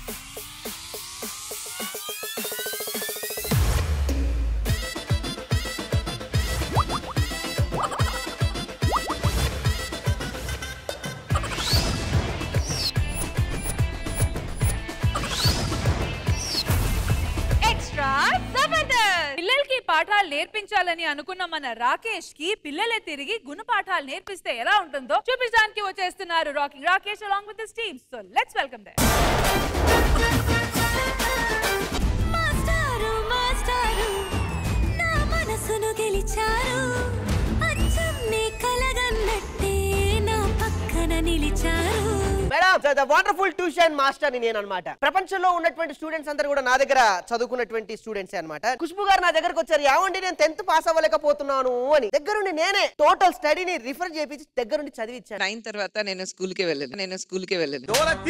Extra Jabardasth పిల్లలకి పాఠాలు నేర్పించాలని అనుకున్న మన రాకేష్ కి పిల్లలే తిరిగి గుణపాఠాలు నేర్పిస్తే ఎలా ఉంటుందో చూపించడానికి వచ్చేస్తున్నారు rocking Rakesh along with this team so let's welcome the మాస్టారు మాస్టారు నా మనసును గెలిచారు అచ్చం నీ కలగన్నట్టే నా పక్కన నిలిచారు madam the wonderful tuition master ని నేను అనమాట ప్రపంచంలో ఉన్నటువంటి స్టూడెంట్స్ అందరూ కూడా నా దగ్గర చదువుకున్నటువంటి స్టూడెంట్స్ అన్నమాట ఖుష్బు గారు నా దగ్గరకు వచ్చారు ఏమండి నేను టెన్త్ పాస్ అవ్వలేకపోతున్నాను అని దగ్గరుండి నేనే టోటల్ స్టడీని రిఫర్ చేపించి దగ్గరుండి చదివించాను నైన్ తర్వాత నేను స్కూల్ కి వెళ్ళాను నేను స్కూల్ కి వెళ్ళాను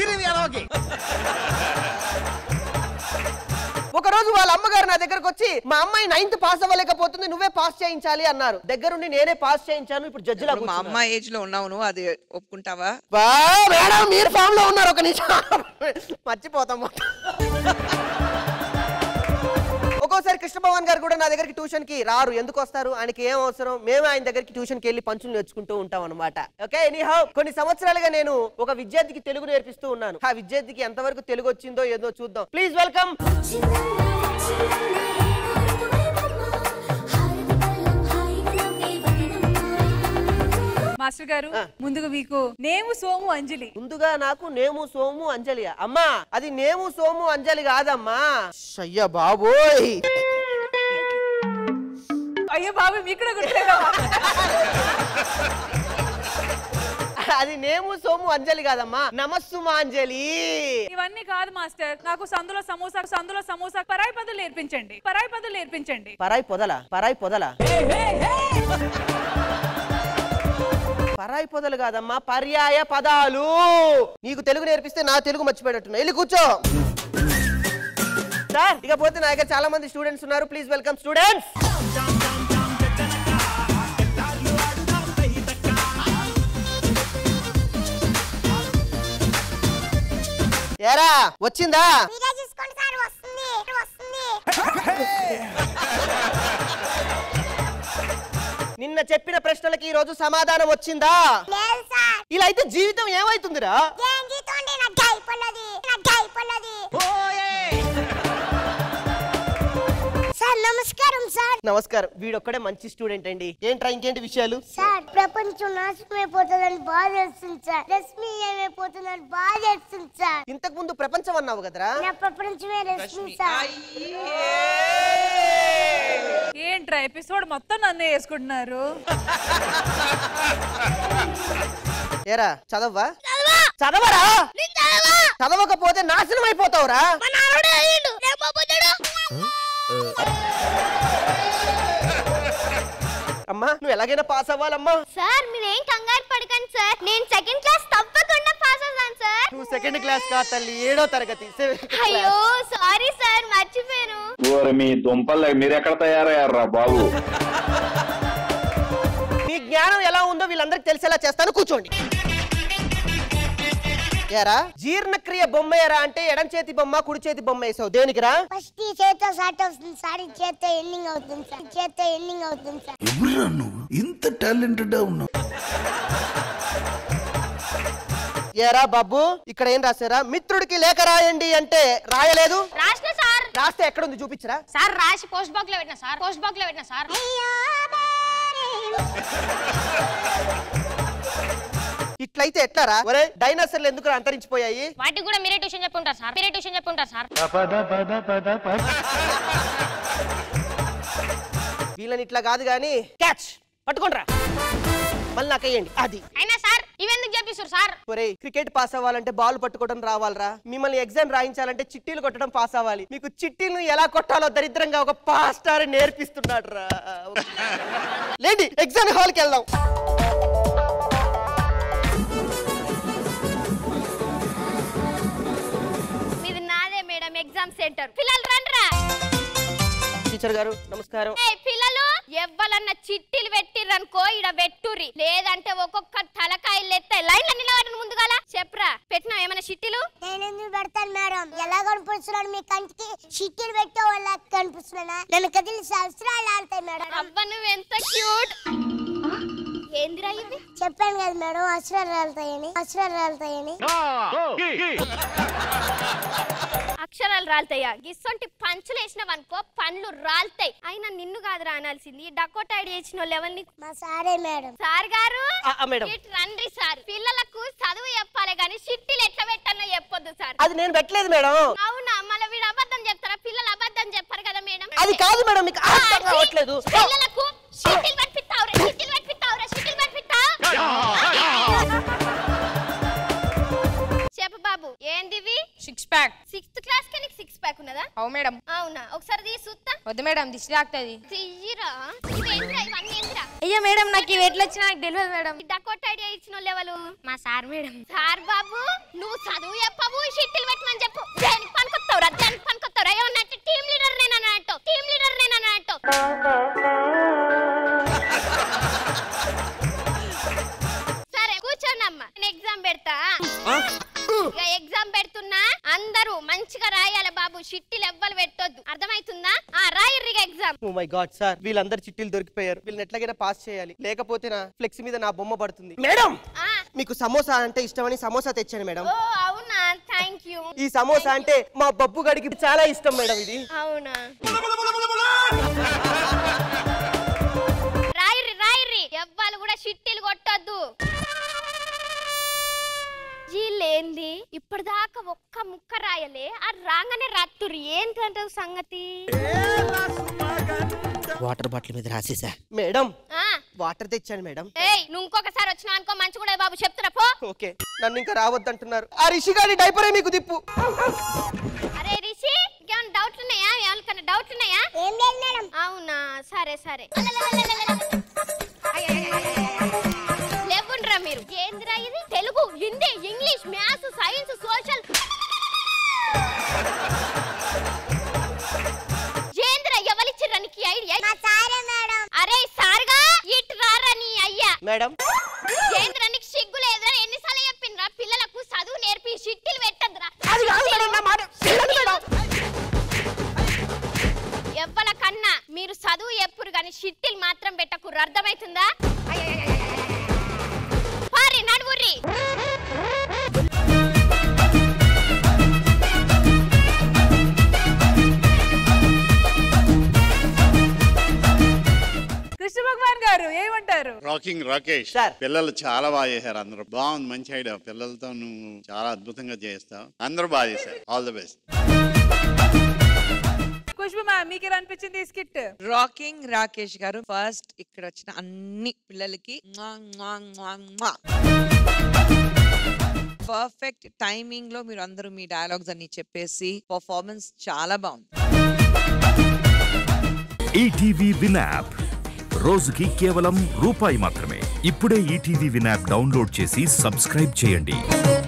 ఒక రోజు వాళ్ళ అమ్మగారు నా దగ్గరకు వచ్చి మా అమ్మాయి నైన్త్ పాస్ అవ్వలేకపోతుంది నువ్వే పాస్ చేయించాలి అన్నారు దగ్గరుండి నేనే పాస్ చేయించాను ఇప్పుడు జడ్జిలా ఇప్పుడు మా అమ్మ ఏజ్ లో ఉన్నావు నువ్వు అది ఒప్పుకుంటావా బా, మేడం మీరు ఫామ్ లో ఉన్నారు ఒక నిమిషం మర్చిపోతాం మొత్తం. ఒక్కోసారి కృష్ణ భగవాన్ గారు కూడా నా దగ్గరికి ట్యూషన్ కి రారు ఎందుకు వస్తారు ఆయనకి ఏం అవసరం మేము ఆయన దగ్గరికి ట్యూషన్ కి వెళ్ళి పంచులు నేర్చుకుంటూ ఉంటాం అనమాట ఓకే ఎనీహౌ కొన్ని సంవత్సరాలుగా నేను ఒక విద్యార్థికి తెలుగు నేర్పిస్తూ ఉన్నాను ఆ విద్యార్థికి ఎంతవరకు తెలుగు వచ్చిందో ఏదో చూద్దాం ప్లీజ్ వెల్కమ్ మాస్టర్ గారు ముందుగా మీకు నేము సోము అంజలి ముందుగా నాకు నేము సోము అంజలి అమ్మా అది నేము సోము అంజలి కాదమ్మా అయ్యా బాబోయ్ అయ్యో బాబు మీకు కూడా గుర్తులేదా అది నేము సోము అంజలి కాదమ్మా నమస్సుమా అంజలి ఇవన్నీ కాదు మాస్టర్ నాకు సందులో సమోసా సందులో సమోసా పరాయి పదులు నేర్పించండి పరాయి పదులు నేర్పించండి పరాయి పొదల పరాయి పొదల పరాయి పొదలు కాదమ్మా పర్యాయ పదాలు నీకు తెలుగు నేర్పిస్తే నా తెలుగు మర్చిపోయేటట్టున్నా వెళ్ళి కూర్చో సార్ ఇకపోతే నా దగ్గర చాలా మంది స్టూడెంట్స్ ఉన్నారు ప్లీజ్ వెల్కమ్ స్టూడెంట్స్ ఏరా వచ్చిందా నిన్న చెప్పిన ప్రశ్నలకి ఈ రోజు సమాధానం వచ్చిందా ఇలా అయితే జీవితం ఏమైతుందిరా సార్ నమస్కారం సార్ నమస్కారం వీడొక్కడే మంచి స్టూడెంట్ అండి ఏంట్రా ఇంకేంటి విషయాలు సార్ ప్రపంచం నాశనమైపోతుందని బాధ వేస్తుంది సార్ రశ్మి ఏమైపోతుందని బాధ వేస్తుంది సార్ ఇంతకు ముందు ప్రపంచం అన్నావు కదరా నా ప్రపంచమే రశ్మి సార్ ఏంట్రా ఎపిసోడ్ మొత్తం నన్నే వేసుకుంటున్నారు ఏరా చదవ్వా చదవరా చదవకపోతే నాశనం అయిపోతావురా అమ్మా నువ్వు ఎలాగైనా పాస్ అవ్వాలమ్మా సార్ మీరేం కంగారు పడకండి సార్ నేను సెకండ్ క్లాస్ తప్పకుండా పాస్ అవుతాను సార్ నువ్వు సెకండ్ క్లాస్ కా తల్లి ఏడో తరగతి seventh class. అయ్యో సారీ సార్ మర్చిపోయాను ఓరి మీ దుంపలు మీరు ఎక్కడ తయారయ్యారా బాబు మీ జ్ఞానం ఎలా ఉందో వీళ్ళందరికి తెలిసేలా చేస్తాను కూర్చోండి ఏరా జీర్ణక్రియ బొమ్మ ఏరా అంటే ఎడం చేతి బొమ్మ కుడి చేతి బొమ్మ వేసావు దేనికిరా ఫస్ట్ ఈ చేత్తో స్టార్ట్ అవుతుంది సార్ ఈ చేత్తో ఎండింగ్ అవుతుంది సార్ ఈ చేత్తో ఎండింగ్ అవుతుంది సార్ ఎవరురా నువ్వు ఇంత టాలెంటెడ్ ఉన్నావు ఏరా బాబు ఇక్కడ ఏం రాశారా మిత్రుడికి లేఖ రాయండి అంటే రాయలేదు రాసిన సార్ రాస్తే ఎక్కడుంది చూపించరా సార్ రాసి పోస్ట్ బాక్స్ లో పెట్టిన సార్ పోస్ట్ బాక్స్ లో పెట్టిన సార్ ఇట్లయితే ఎట్లారా ఒరే డైనోసర్లు ఎందుకు అంతరించిపోయాయి వాటికి కూడా మీరే ట్యూషన్ చెప్పుంటారు సార్ మీరే ట్యూషన్ చెప్పుంటారు సార్ వీళ్ళని ఇట్లా కాదు గాని క్యాచ్ పట్టుకోండిరా మళ్ళీ నాకేయండి అది అయినా సార్ ఇవెందుకు చెప్పిస్తారు సార్ ఒరే క్రికెట్ పాస్ అవ్వాలంటే బాల్ పట్టుకోవడం రావాలరా మిమ్మల్ని ఎగ్జామ్ రాయించాలంటే చిట్టీలు కొట్టడం పాస్ అవ్వాలి మీకు చిట్టీలను ఎలా కొట్టాలో దరిద్రంగా ఒక పాస్టార్ నేర్పిస్తున్నాడు రా లేండి ఎగ్జామ్ హాల్కి వెళ్దాం ఇది నాదే మేడం ఎగ్జామ్ సెంటర్ పిల్లలు రండిరా టీచర్ గారు నమస్కారం ఏయ్ పిల్లలు ఎవ్వలన్న చిట్టీలు పెట్టిర్రనుకో ఇడ పెట్టుర్రి లేదంటే ఒక్కొక్క తలకాయలు ఎత్తే లైన్ నిలబడిన ముందుగాల చెప్పరా పెట్టినావు ఏమైనా షిట్టీలు నేను ఎందుకు పెడతాను మేడం ఎలా కనిపిస్తున్నాడు మీ కంటికి షిట్టీలు పెట్టే వాళ్ళ కనిపిస్తున్నానా నన్ను కదిలి సంవత్సరాలు ఆడతాయి మేడం అబ్బా నువ్వు ఎంత క్యూట్ ఏందిరా ఇవి చెప్పాను కదా మేడం అక్షరాలు రాలుతాయని అక్షరాలు రాలుతాయని అక్షరాలు రాలుతాయా గిస్సొంటి పంచులు వేసినావనుకో పండ్లు రాలుతాయి అయినా నిన్ను కాదురా అనాల్సింది డకోటా ఐడి వేసిన వాళ్ళు ఎవరిని మా సారే మేడం సార్ గారు ఆ, ఆ, మేడం. ఇటు రండి సార్ పిల్లలకు చదువు చెప్పాలి కానీ షిట్టీలు ఎట్లా పెట్టానో చెప్పొద్దు సార్ అది నేను పెట్టలేదు మేడం అవునా మళ్ళీ వీడు అబద్ధం చెప్తారా పిల్లలు అబద్ధం చెప్పారు కదా మేడం అది కాదు మేడం మీకు అర్థం కావట్లేదు పిల్లలకు షిట్టీలు పట్టిస్తావురా షిట్టీలు పట్టిస్తావురా షిట్టీలు పట్టిస్తావు చెప్పు బాబు ఏందివి సిక్స్ ప్యాక్ సిక్స్త్ క్లాస్ కి నీకు సిక్స్ ప్యాక్ ఉన్నదా అవు మేడం అవునా ఒకసారి తీసి చూస్తా వద్దు మేడం దిష్టి తాకుతుంది తీయరా ఇవేంద్రా ఇవన్నీ ఏంద్రా అయ్యో మేడం నాకు ఇవి ఎట్లా వచ్చినా నాకు తెలియదు మేడం డకోట్ ఐడియా ఇచ్చిన లెవెలు మా సార్ మేడం సార్ బాబు నువ్వు చదువు చెప్పవు షిట్టిల్ పెట్టమని చెప్పు దేనికి పనికొస్తావురా దేనికి పనికొస్తావురా ఏమన్నా అంటే టీమ్ లీడర్ నేనని అంటావు టీమ్ లీడర్ నేనని అంటావు సరే కూర్చోండమ్మా నేను ఎగ్జామ్ పెడతా ఇక ఎగ్జామ్ పెడుతున్నా అందరూ మంచిగా రాయాలి బాబు షిట్టిలు ఎవ్వరు పెట్టొద్దు అర్థమైతుందా ఆ రాయర్రిగా exam oh my god sir వీళ్ళందరు చిట్టీలు దొరికిపోయారు వీళ్ళని ఎట్లాగైనా పాస్ చేయాలి లేకపోతే నా ఫ్లెక్స్ మీద నా బొమ్మ పడుతుంది మేడం ఆ మీకు సమోసా అంటే ఇష్టమని సమోసా తెచ్చాను మేడం ఓ అవునా థ్యాంక్ యూ ఈ సమోసా అంటే మా బబ్బు గడికి చాలా ఇష్టం మేడం ఇది అవునా రాయిరి రాయిరి ఎవ్వరు కూడా షిట్టీలు కొట్టొద్దు వీళ్ళేంది ఇప్పటిదాకా ఒక్క ముక్క రాయలే ఆ రాగానే రాత్తురు ఏంటంటావు సంగతి వాటర్ బాటిల్ మీద రాసేసా మేడం ఆ వాటర్ తెచ్చాను మేడం ఏయ్ నువ్వు ఇంకొకసారి వచ్చినా అనుకో మంచి కూడా బాబు చెప్తున్నా పో ఓకే నన్ను ఇంకా రావద్దంటున్నారు ఆ రిషి గారి డైపరే మీకు దిప్పు అరే రిషి ఇంకేమైనా డౌట్లు ఉన్నాయా ఎవరికైనా డౌట్లు ఉన్నాయా ఏం లేదు మేడం అవునా సరే సరే లేవుండ్రా మీరు ఏందిరా ఇది Telugu Hindi English maths science social ఏందిరా ఎవరిచ్చిర్రా నీకు ఈ ఐడియా మా సారే మేడం అరే సార్గా ఇటు రారా నీ అయ్యా మేడం ఏంద్రా నీకు సిగ్గు లేదురా ఎన్నిసార్లు చెప్పిండ్రా పిల్లలకు చదువు నేర్పి షిట్టిలు పెట్టద్దురా అది కాదు మేడం నా మాట వినండి మేడం ఎవ్వల కన్నా మీరు చదువు ఎప్పుడు కానీ షిట్టిల్ మాత్రం పెట్టకుర్రు అర్థమైతుందా పారి నడువుర్రి కృష్ణ భగవాన్ గారు ఏమంటారు రాకింగ్ రాకేష్ సార్. పిల్లలు చాలా బాగా చేశారు అందరూ బాగుంది మంచి ఐడియా పిల్లలతో నువ్వు చాలా అద్భుతంగా చేస్తావు అందరూ బాగా చేశారు all the best Khushbu ma'am మీకు ఎలా అనిపించింది ఈ స్కిట్ రాకింగ్ రాకేష్ గారు ఫస్ట్ ఇక్కడ వచ్చిన అన్ని పిల్లలకి పర్ఫెక్ట్ టైమింగ్ లో మీరు అందరూ మీ డైలాగ్స్ అన్ని చెప్పేసి పర్ఫార్మెన్స్ చాలా బాగుంది ఈటీవీ విన్ యాప్ రోజుకి కేవలం రూపాయి మాత్రమే ఇప్పుడే ఈటీవీ విన్ యాప్ డౌన్లోడ్ చేసి సబ్స్క్రైబ్ చేయండి